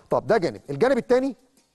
طب ده جانب الجانب الثاني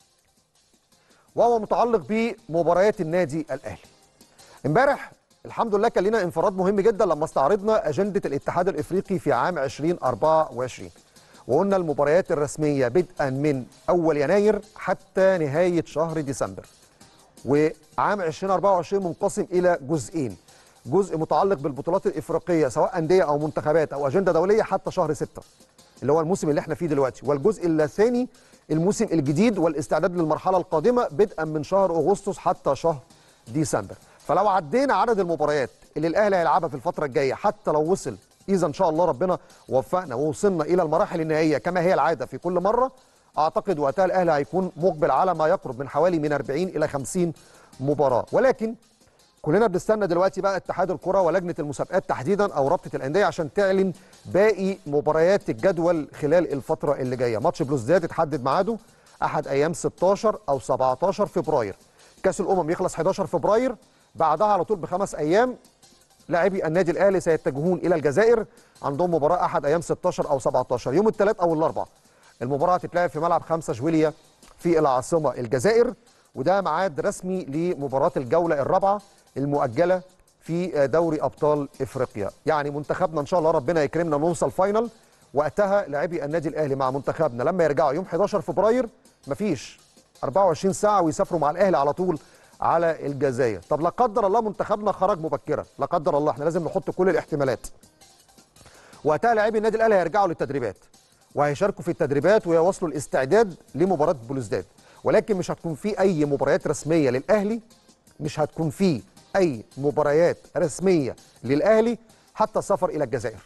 وهو متعلق بمباريات النادي الاهلي امبارح الحمد لله كان لنا انفراد مهم جدا لما استعرضنا اجنده الاتحاد الافريقي في عام 2024 وقلنا المباريات الرسميه بدءا من اول يناير حتى نهايه شهر ديسمبر وعام 2024 منقسم الى جزئين جزء متعلق بالبطولات الافريقيه سواء انديه او منتخبات او اجنده دوليه حتى شهر 6 اللي هو الموسم اللي احنا فيه دلوقتي والجزء الثاني الموسم الجديد والاستعداد للمرحله القادمه بدءا من شهر اغسطس حتى شهر ديسمبر فلو عدينا عدد المباريات اللي الاهلي هيلعبها في الفتره الجايه حتى لو وصل اذا ان شاء الله ربنا وفقنا ووصلنا الى المراحل النهائيه كما هي العاده في كل مره اعتقد وقتها الاهلي هيكون مقبل على ما يقرب من حوالي من 40 الى 50 مباراه ولكن كلنا بنستنى دلوقتي بقى اتحاد الكره ولجنه المسابقات تحديدا او رابطه الانديه عشان تعلن باقي مباريات الجدول خلال الفتره اللي جايه ماتش بلوزداد اتحدد ميعاده احد ايام 16 او 17 فبراير كاس الامم يخلص 11 فبراير بعدها على طول بخمس ايام لاعبي النادي الاهلي سيتجهون الى الجزائر عندهم مباراه احد ايام 16 او 17 يوم الثلاث او الاربعاء المباراه هتتلعب في ملعب 5 جويليا في العاصمه الجزائر وده ميعاد رسمي لمباراه الجوله الرابعه المؤجله في دوري ابطال افريقيا يعني منتخبنا ان شاء الله ربنا يكرمنا نوصل فاينل وقتها لاعبي النادي الاهلي مع منتخبنا لما يرجعوا يوم 11 فبراير مفيش 24 ساعه ويسافروا مع الاهلي على طول على الجزائر طب لا قدر الله منتخبنا خرج مبكرا لا قدر الله احنا لازم نحط كل الاحتمالات وقتها لاعبي النادي الاهلي هيرجعوا للتدريبات وهيشاركوا في التدريبات ويواصلوا الاستعداد لمباراه بلوزداد ولكن مش هتكون في اي مباريات رسميه للاهلي مش هتكون في اي مباريات رسميه للاهلي حتى السفر الى الجزائر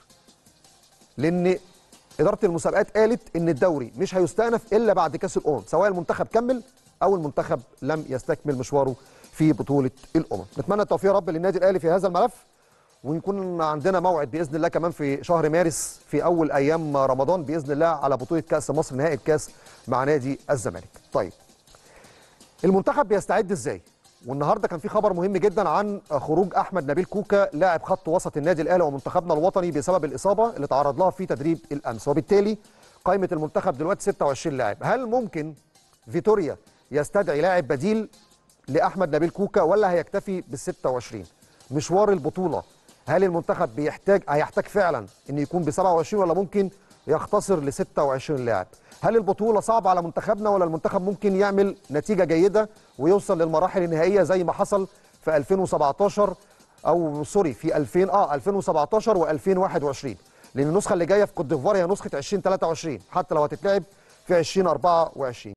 لان اداره المسابقات قالت ان الدوري مش هيستأنف الا بعد كاس الامم سواء المنتخب كمل او المنتخب لم يستكمل مشواره في بطوله الامم نتمنى التوفيق يا رب للنادي الاهلي في هذا الملف ويكون عندنا موعد باذن الله كمان في شهر مارس في اول ايام رمضان باذن الله على بطوله كاس مصر نهائي الكاس مع نادي الزمالك طيب المنتخب بيستعد ازاي والنهارده كان في خبر مهم جدا عن خروج احمد نبيل كوكا لاعب خط وسط النادي الاهلي ومنتخبنا الوطني بسبب الاصابه اللي تعرض لها في تدريب الامس وبالتالي قائمه المنتخب دلوقتي 26 لاعب هل ممكن فيتوريا يستدعي لاعب بديل لاحمد نبيل كوكا ولا هيكتفي بال 26 مشوار البطوله هل المنتخب بيحتاج هيحتاج فعلا ان يكون ب 27 ولا ممكن يختصر ل 26 لاعب هل البطوله صعبه على منتخبنا ولا المنتخب ممكن يعمل نتيجه جيده ويوصل للمراحل النهائيه زي ما حصل في 2017 او سوري في 2000 اه 2017 و2021 لان النسخه اللي جايه في كوت ديفوار هي نسخه 2023 حتى لو هتتلعب في 2024